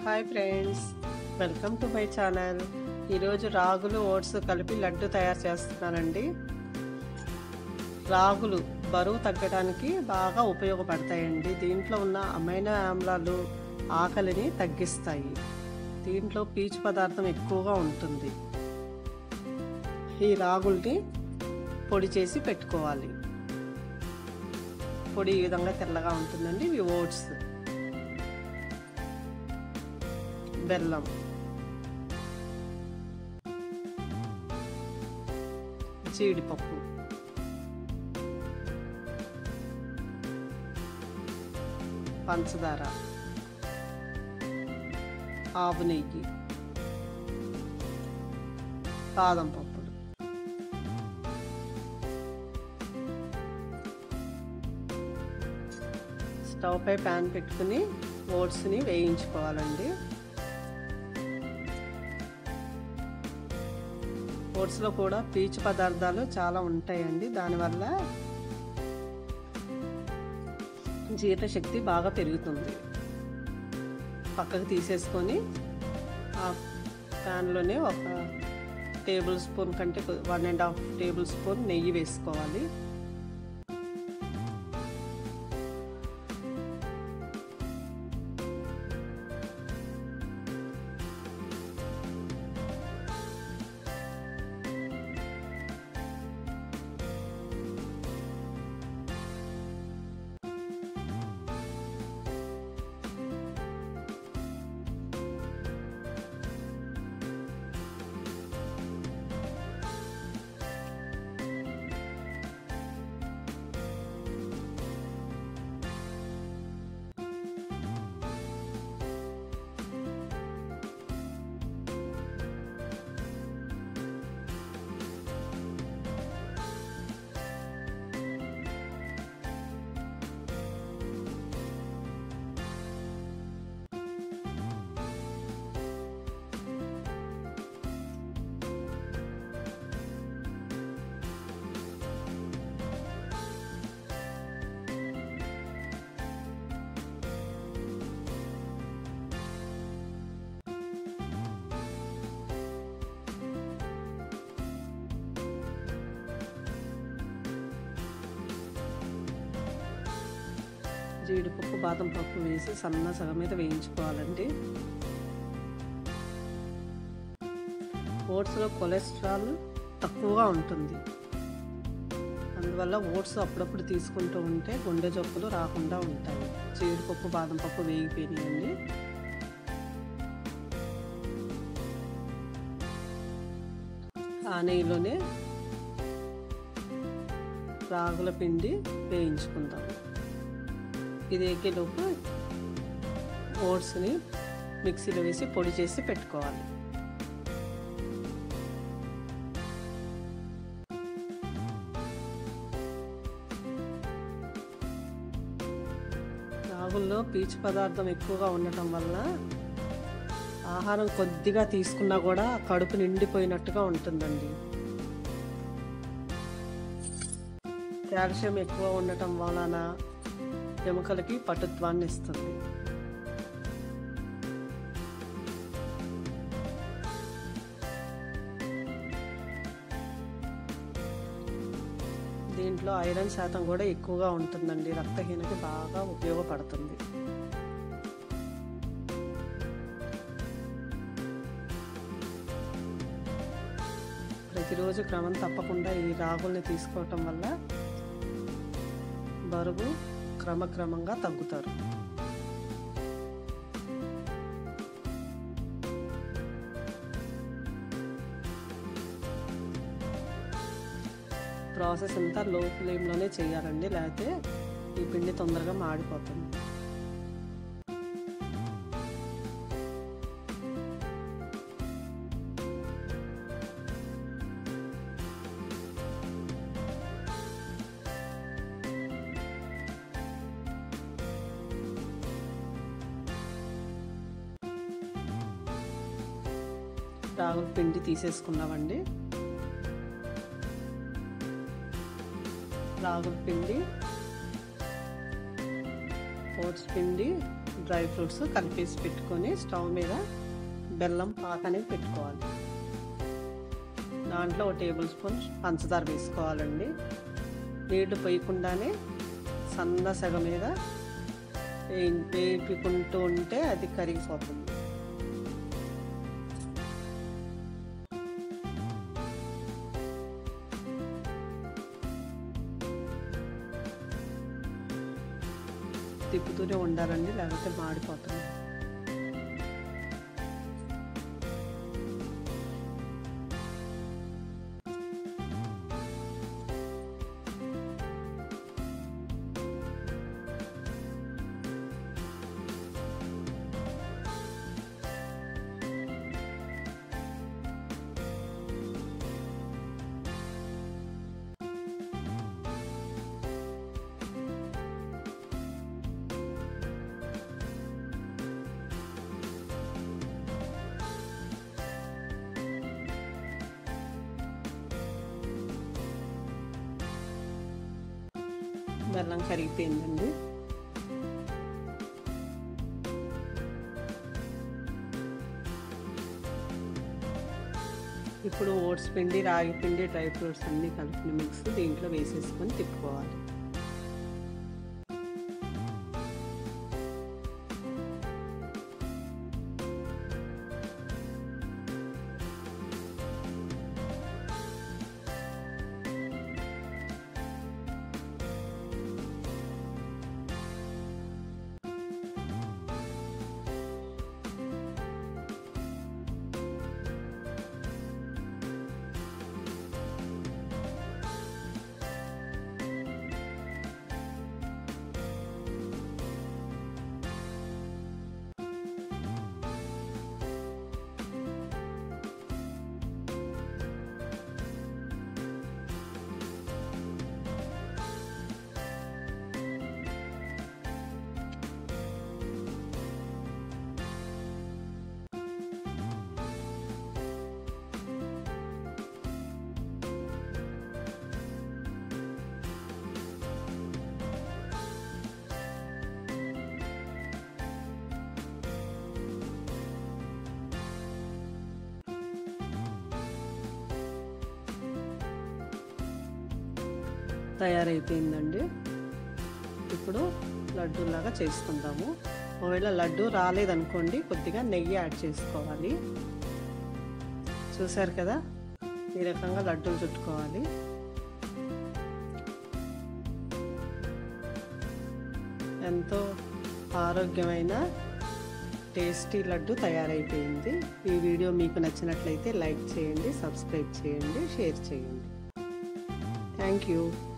hi friends welcome to my channel ఈరోజు రాగులు oats కలిపి లడ్డు తయారు చేస్తున్నానండి రాగులు బరువు తగ్గడానికి బాగా ఉపయోగపడతాయండి దీంట్లో ఉన్న అమైనో ఆమ్లాలు ఆకలిని తగ్గిస్తాయి దీంట్లో పీచు పదార్థం ఎక్కువగా ఉంటుంది ఈ రాగుల్ని పొడి చేసి పెట్టుకోవాలి పొడి ఈ విధంగా తెల్లగా ఉంటుందండి ఇవి ఓట్స్ బెల్లం జీడిపప్పు పంచదార ఆవు నెయ్యి బాదం పప్పులు స్టవ్ పై ప్యాన్ పెట్టుకుని ఓట్స్ని వేయించుకోవాలండి ఓట్స్లో కూడా పీచు పదార్థాలు చాలా ఉంటాయండి దానివల్ల జీర్ణశక్తి బాగా పెరుగుతుంది పక్కకు తీసేసుకొని ఆ ప్యాన్లోనే ఒక టేబుల్ స్పూన్ కంటే one and half tablespoon నెయ్యి వేసుకోవాలి జీడిపప్పు బాదం పప్పు వేసి సన్న సగం మీద వేయించుకోవాలండి ఓట్స్లో కొలెస్ట్రాల్ తక్కువగా ఉంటుంది అందువల్ల ఓట్స్ అప్పుడప్పుడు తీసుకుంటూ ఉంటే గుండె జబ్బులు రాకుండా ఉంటాయి జీడిపప్పు బాదం పప్పు వేగిపోయినాయండి ఆ నెయ్యిలోనే రాగుల పిండి వేయించుకుందాం ఇది ఎక్కేలోపు ఓట్స్ని మిక్సీలో వేసి పొడి చేసి పెట్టుకోవాలి రాగుల్లో పీచు పదార్థం ఎక్కువగా ఉండటం వల్ల ఆహారం కొద్దిగా తీసుకున్నా కూడా కడుపు నిండిపోయినట్టుగా ఉంటుందండి కాల్షియం ఎక్కువ ఉండటం వలన ఎముకలకి పటుత్వాన్ని ఇస్తుంది దీంట్లో ఐరన్ శాతం కూడా ఎక్కువగా ఉంటుందండి రక్తహీనకి బాగా ఉపయోగపడుతుంది ప్రతిరోజు క్రమం తప్పకుండా ఈ రాగుల్ని తీసుకోవటం వల్ల బరువు క్రమక్రమంగా తగ్గుతారు ప్రాసెస్ అంతా లో ఫ్లేమ్లోనే చేయాలండి లేకపోతే ఈ పిండి తొందరగా మాడిపోతుంది రాగుల పిండి తీసేసుకున్నామండి రాగుల పిండి ఓట్స్ పిండి డ్రై ఫ్రూట్స్ కలిపేసి పెట్టుకొని స్టవ్ మీద బెల్లం పాక అనేది పెట్టుకోవాలి దాంట్లో ఒక టేబుల్ స్పూన్ పంచదార వేసుకోవాలండి నీళ్లు పోయకుండానే సన్న సెగ మీద వేపుకుంటూ ఉంటే అది కరిగిపోతుంది తిప్పుతూనే ఉండాలండి లేకపోతే మాడిపోతుంది బెల్లం కరిగిపోయిందండి ఇప్పుడు ఓట్స్ పిండి రాగి పిండి డ్రై ఫ్రూట్స్ అన్నీ కలిపిన మిక్స్ దీంట్లో వేసేసుకొని తిప్పుకోవాలి తయారైపోయిందండి ఇప్పుడు లడ్డూలాగా చేసుకుందాము ఒకవేళ లడ్డు రాలేదనుకోండి కొద్దిగా నెయ్యి యాడ్ చేసుకోవాలి చూసారు కదా ఈ రకంగా లడ్డూలు చుట్టుకోవాలి ఎంతో ఆరోగ్యమైన టేస్టీ లడ్డు తయారైపోయింది ఈ వీడియో మీకు నచ్చినట్లయితే లైక్ చేయండి సబ్స్క్రైబ్ చేయండి షేర్ చేయండి థ్యాంక్ యూ